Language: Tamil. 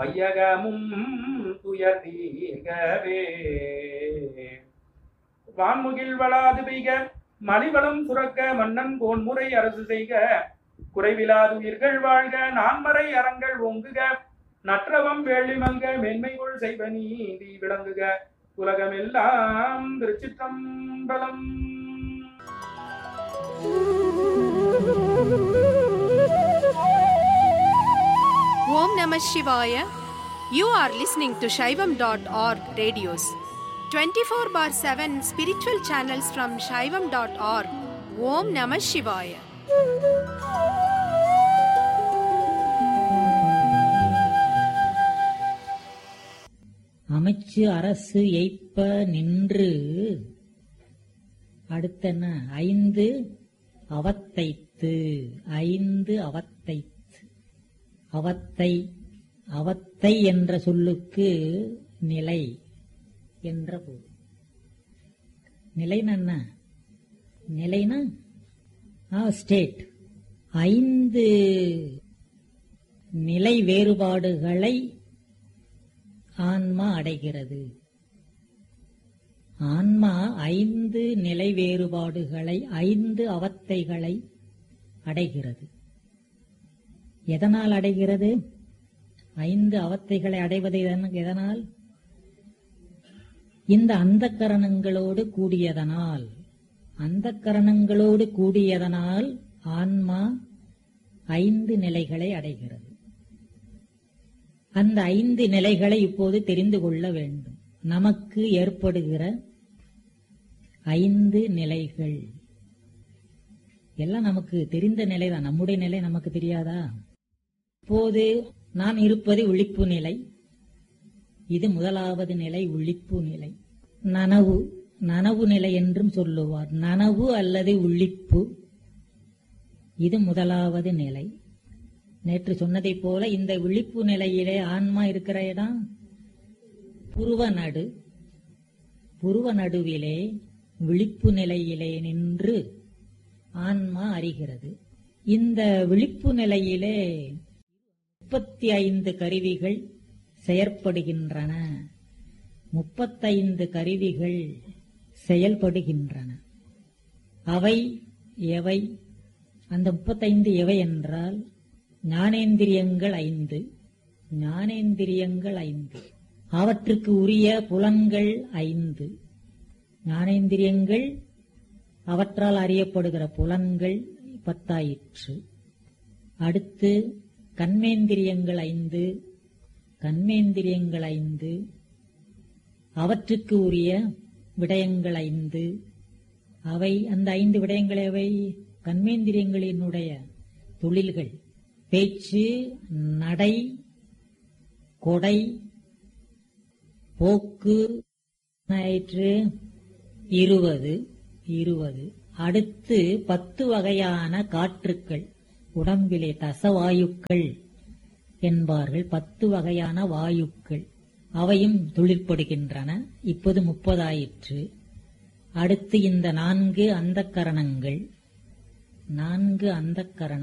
வையகமும் துயர் தீர்கவே வான்முகில் வளாது பெய்க மலிவளம் சுரக்க மன்னன் கோன்முறை அரசு செய்க குறைவிலாது உயிர்கள் வாழ்க நான்மறை அறங்கள் ஓங்குக நற்றவம் வேள்வி மல்க மேன்மைகொள் செய்வ நீதி விளங்குக உலகமெல்லாம் திருச்சிற்றம்பலம் Om Namah Shivaya. You are listening to Shaivam.org radios. 24 bar 7 spiritual channels from Shaivam.org. Om Namah Shivaya. அமைச்சு அரசு எய்ப்ப நின்று அடுத்தன ஐந்து அவத்தைத்து ஐந்து அவத்தைத்து அவத்தை அவத்தை என்ற சொல்லுக்கு நிலை என்ற பொருள் நிலைன்னா என்ன நிலைனா ஸ்டேட் ஐந்து நிலை வேறுபாடுகளை ஆன்மா அடைகிறது ஆன்மா ஐந்து நிலை வேறுபாடுகளை ஐந்து அவத்தைகளை அடைகிறது எதனால் அடைகிறது ஐந்து அவத்தைகளை அடைவது எதன- எதனால் இந்த அந்தக்கரணங்களோடு கூடியதனால் அந்தக்கரணங்களோடு கூடியதனால் ஆன்மா ஐந்து நிலைகளை அடைகிறது அந்த ஐந்து நிலைகளை இப்போது தெரிந்து கொள்ள வேண்டும் நமக்கு ஏற்படுகிற ஐந்து நிலைகள் எல்லாம் நமக்கு தெரிந்த நிலைதான் நம்முடைய நிலை நமக்கு தெரியாதா இப்போது நான் இருப்பது விழிப்பு நிலை இது முதலாவது நிலை விழிப்பு நிலை நனவு நனவு நிலை என்றும் சொல்லுவார் நனவு அல்லது விழிப்பு இது முதலாவது நிலை நேற்று சொன்னதைப் போல இந்த விழிப்பு நிலையிலே ஆன்மா இருக்கிற இடம் புருவ நடு புருவ நடுவிலே விழிப்பு நிலையிலே நின்று ஆன்மா அறிகிறது இந்த விழிப்பு நிலையிலே முப்பத்தி ஐந்து கருவிகள் செயற்படுகின்றன முப்பத்தைந்து கருவிகள் செயல்படுகின்றன அவை எவை அந்த முப்பத்தைந்து எவை என்றால் ஞானேந்திரியங்கள் ஐந்து ஞானேந்திரியங்கள் ஐந்து அவற்றுக்கு உரிய புலன்கள் ஐந்து ஞானேந்திரியங்கள் அவற்றால் அறியப்படுகிற புலன்கள் பத்தாயிற்று அடுத்து கண்மேந்திரியங்கள் ஐந்து கண்மேந்திரியங்கள் ஐந்து அவற்றுக்கு உரிய விடயங்கள் ஐந்து அவை அந்த ஐந்து விடயங்கள் எவை கண்மேந்திரியங்களினுடைய தொழில்கள் பேச்சு நடை கொடை போக்கு ஆயிற்று இருபது இருபது அடுத்து பத்து வகையான காற்றுக்கள் உடம்பிலே தசவாயுக்கள் என்பார்கள் பத்து வகையான வாயுக்கள் அவையும் தொழிற்படுகின்றன இப்போது முப்பதாயிற்று அடுத்து இந்த நான்கு அந்தக்கரணங்கள் நான்கு அந்தக்கரணங்கள்